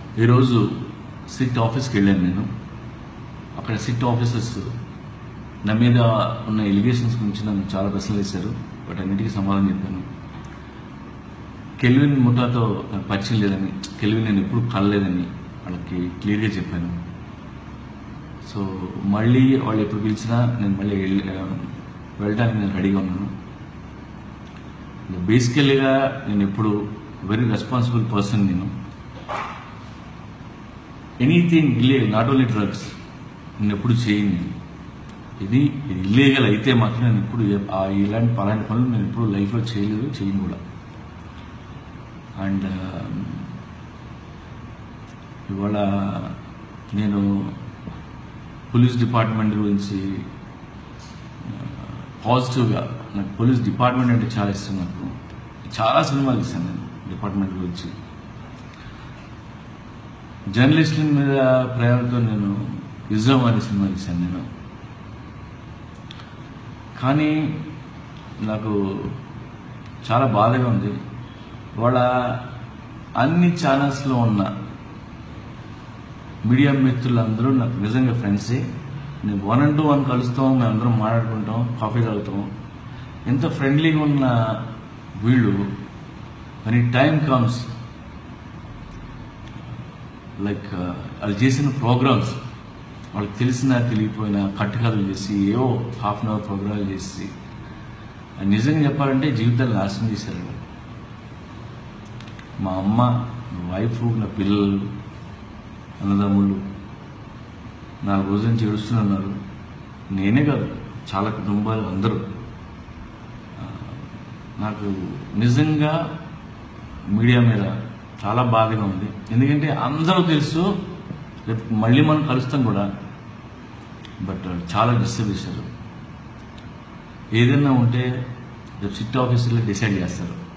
ఈరోజు సిట్ ఆఫీస్కి వెళ్ళాను నేను అక్కడ సిట్ ఆఫీసర్స్ నా మీద ఉన్న ఎలిగేషన్స్ గురించి నన్ను చాలా ప్రశ్నలు వేశారు బట్ అన్నిటికీ సమాధానం చెప్పాను కెల్విన్ ముఠాతో నాకు పరిచయం లేదని కెల్విన్ నేను ఎప్పుడు కలలేదని వాళ్ళకి క్లియర్గా చెప్పాను సో మళ్ళీ వాళ్ళు ఎప్పుడు పిలిచినా నేను మళ్ళీ వెళ్ళి- ఆ, వెళ్ళడానికి నేను రెడీగా ఉన్నాను బేసికల్గా నేను ఎప్పుడు వెరీ రెస్పాన్సిబుల్ పర్సన్ నేను anything illegal not only drugs నేను ఎప్పుడు చేయను నేను ఇది ఇల్లీగల్ అయితే మాత్రం నేను ఎప్పుడు ఏ- ఆ ఇలాంటి పలాంటి పనులు నేను ఎప్పుడు లైఫ్లో చేయలేదు చేయను కూడా అండ్ ఇవాళ నేను పోలీస్ డిపార్ట్మెంట్ గురించి పాజిటివ్గా నాకు పోలీస్ డిపార్ట్మెంట్ అంటే చాలా ఇష్టం నాకు చాలా సినిమాలు ఇస్తాను నేను డిపార్ట్మెంట్ గురించి జర్నలిస్టుల మీద ప్రేమతో నేను యుద్ధం అనే సినిమా ఇస్తాను నేను కానీ నాకు చాలా బాధగా ఉంది వాళ్ళ అన్ని ఛానల్స్లో ఉన్న మీడియా మిత్రులందరూ నాకు నిజంగా ఫ్రెండ్సే నేను వన్ అండ్ టూ వన్ కలుస్తాం మేమందరం మాట్లాడుకుంటాం కాఫీ తాగుతాం ఎంత ఫ్రెండ్లీగా ఉన్న వీళ్ళు అని టైం కమ్స్ లైక్ వాళ్ళు చేసిన ప్రోగ్రామ్స్ వాళ్ళకి తెలిసిన తెలియపోయిన కట్టుకథలు చేసి ఏవో హాఫ్ అన్ అవర్ ప్రోగ్రాలు చేసి అది నిజంగా చెప్పాలంటే జీవితాలు నాశనం చేశారు వాళ్ళు. మా అమ్మ నా వైఫ్ నా పిల్లలు అన్నదమ్ముళ్ళు నా రోజు నుంచి ఏడుస్తున్నారు నేనే కాదు చాలా కుటుంబాలు అందరూ ఆ, నాకు నిజంగా మీడియా మీద చాలా బాధగా ఉంది ఎందుకంటే అందరూ తెలుసు రేపు మళ్ళీ మనం కలుస్తాం కూడా బట్ చాలా డిస్టర్బ్ చేశారు ఏదైనా ఉంటే రేపు సిట్ ఆఫీసులో డిసైడ్ చేస్తారు